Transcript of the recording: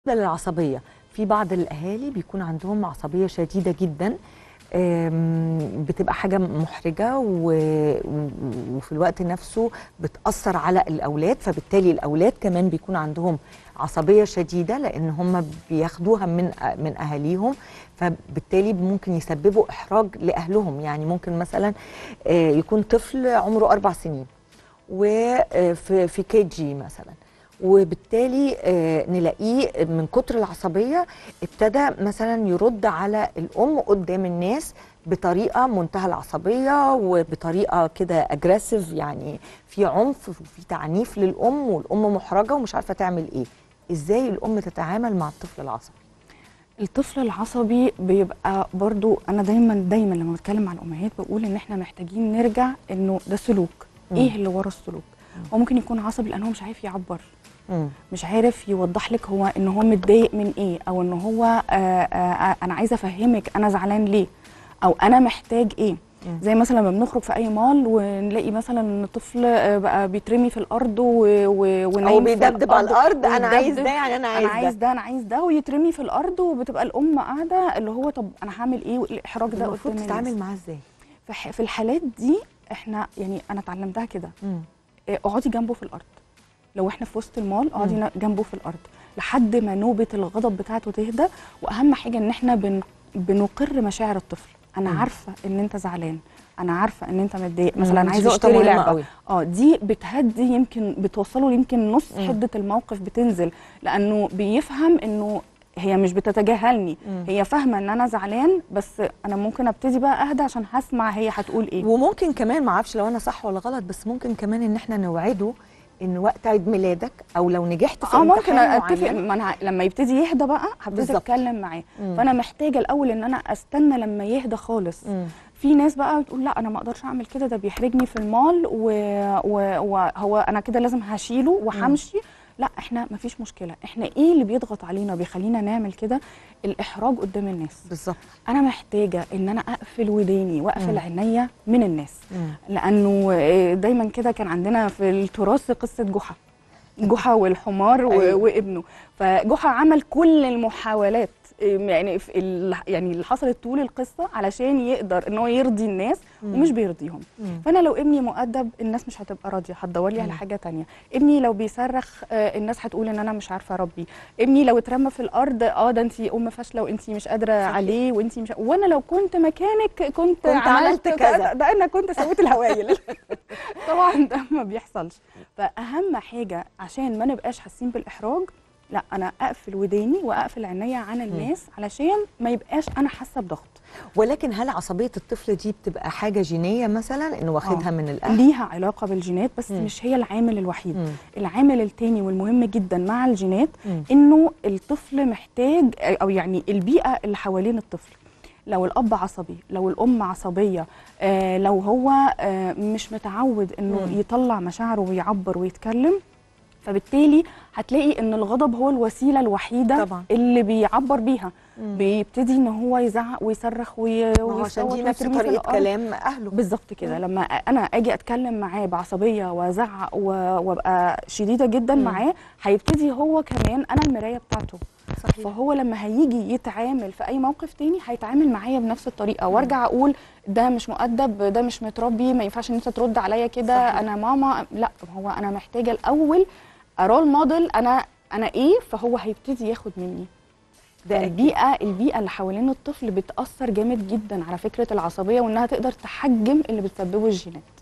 بالنسبه للعصبيه في بعض الاهالي بيكون عندهم عصبيه شديده جدا آم، بتبقى حاجه محرجه و- و- وفي الوقت نفسه بتاثر على الاولاد فبالتالي الاولاد كمان بيكون عندهم عصبيه شديده لان هم بياخدوها من من اهاليهم فبالتالي ممكن يسببوا احراج لاهلهم يعني ممكن مثلا آه، يكون طفل عمره اربع سنين وفي في كي جي مثلا وبالتالي آه، نلاقيه من كتر العصبيه ابتدى مثلا يرد على الام قدام الناس بطريقه منتهى العصبيه وبطريقه كده اجريسيف يعني في عنف وفي تعنيف للام والام محرجه ومش عارفه تعمل ايه ازاي الام تتعامل مع الطفل العصبي الطفل العصبي بيبقى برضو انا دايما دايما لما بتكلم مع الامهات بقول ان احنا محتاجين نرجع انه ده سلوك مم. ايه اللي ورا السلوك هو ممكن يكون عصبي لان هو مش عارف يعبر مم. مش عارف يوضح لك هو ان هو متضايق من ايه او ان هو آه آه انا عايزه افهمك انا زعلان ليه او انا محتاج ايه مم. زي مثلا لما بنخرج في اي مال ونلاقي مثلا ان طفل آه، بقى بيترمي في الارض و... و... ونايم او في بيدبدب على الارض انا عايز ويدبدب. ده يعني انا عايز, انا عايز ده انا عايز ده ويترمي في الارض وبتبقى الام قاعده اللي هو طب انا هعمل ايه والاحراج ده المفروض قدام تتعامل الناس. معاه ازاي في ح- في الحالات دي احنا يعني انا اتعلمتها كده مم. إيه، اقعدي جنبه في الارض لو احنا في وسط المال اقعدي مم. ن- جنبه في الارض لحد ما نوبه الغضب بتاعته تهدى واهم حاجه ان احنا بن بنقر مشاعر الطفل انا مم. عارفه ان انت زعلان انا عارفه ان انت متضايق مم، مثلا دي عايزه نقطة اشتري مهمة لعبه قوي. اه دي بتهدي يمكن بتوصله يمكن نص مم. حده الموقف بتنزل لانه بيفهم انه هي مش بتتجاهلني مم. هي فاهمه ان انا زعلان بس انا ممكن ابتدي بقى اهدى عشان هسمع هي هتقول ايه وممكن كمان ما اعرفش لو انا صح ولا غلط بس ممكن كمان ان احنا نوعده ان وقت عيد ميلادك او لو نجحت في اه ممكن امتحان اتفق معين ما انا لما يبتدي يهدى بقى هبتدي بالظبط. اتكلم معاه مم. فانا محتاجه الاول ان انا استنى لما يهدى خالص مم. في ناس بقى بتقول لا انا ما اقدرش اعمل كده ده بيحرجني في المال وهو و... وهو انا كده لازم هشيله وهمشي لا احنا ما فيش مشكله احنا ايه اللي بيضغط علينا بيخلينا نعمل كده الاحراج قدام الناس بالظبط انا محتاجه ان انا اقفل وداني واقفل مم. عينيا من الناس مم. لانه آه، دايما كده كان عندنا في التراث قصه جحا جحا والحمار و- أيوة. وابنه فجحا عمل كل المحاولات آه، يعني في ال- يعني اللي حصلت طول القصه علشان يقدر ان هو يرضي الناس مم. ومش بيرضيهم مم. فانا لو ابني مؤدب الناس مش هتبقى راضيه هتدور لي على مم. حاجه تانية ابني لو بيصرخ آه، الناس هتقول ان انا مش عارفه اربي ابني لو اترمى في الارض اه ده انت ام فاشله وانت مش قادره صحيح. عليه وانت مش وانا لو كنت مكانك كنت, عملت كذا. ده انا كنت سويت الهوايل طبعا ده ما بيحصلش فاهم حاجه عشان ما نبقاش حاسين بالاحراج لا انا اقفل وداني واقفل عينيا عن الناس علشان ما يبقاش انا حاسه بضغط ولكن هل عصبيه الطفل دي بتبقى حاجه جينيه مثلا انه واخدها آه. من الاهل ليها علاقه بالجينات بس مم. مش هي العامل الوحيد مم. العامل التاني والمهم جدا مع الجينات مم. انه الطفل محتاج او يعني البيئه اللي حوالين الطفل لو الاب عصبي لو الام عصبيه آه لو هو آه مش متعود انه مم. يطلع مشاعره ويعبر ويتكلم فبالتالي هتلاقي ان الغضب هو الوسيله الوحيده طبعا. اللي بيعبر بيها مم. بيبتدي ان هو يزعق ويصرخ وي... ما هو عشان ويصوت دي نفس ويترمي في طريقه الأرض. كلام اهله بالظبط كده لما انا اجي اتكلم معاه بعصبيه وازعق و- وابقى شديده جدا مم. معاه هيبتدي هو كمان انا المرايه بتاعته صحيح فهو لما هيجي يتعامل في اي موقف تاني هيتعامل معايا بنفس الطريقه وارجع اقول ده مش مؤدب ده مش متربي ما ينفعش ان انت ترد عليا كده صحيح. انا ماما لا هو انا محتاجه الاول رول موديل انا انا ايه فهو هيبتدي ياخد مني ده أكيد. البيئه البيئه اللي حوالين الطفل بتاثر جامد جدا على فكره العصبيه وانها تقدر تحجم اللي بتسببه الجينات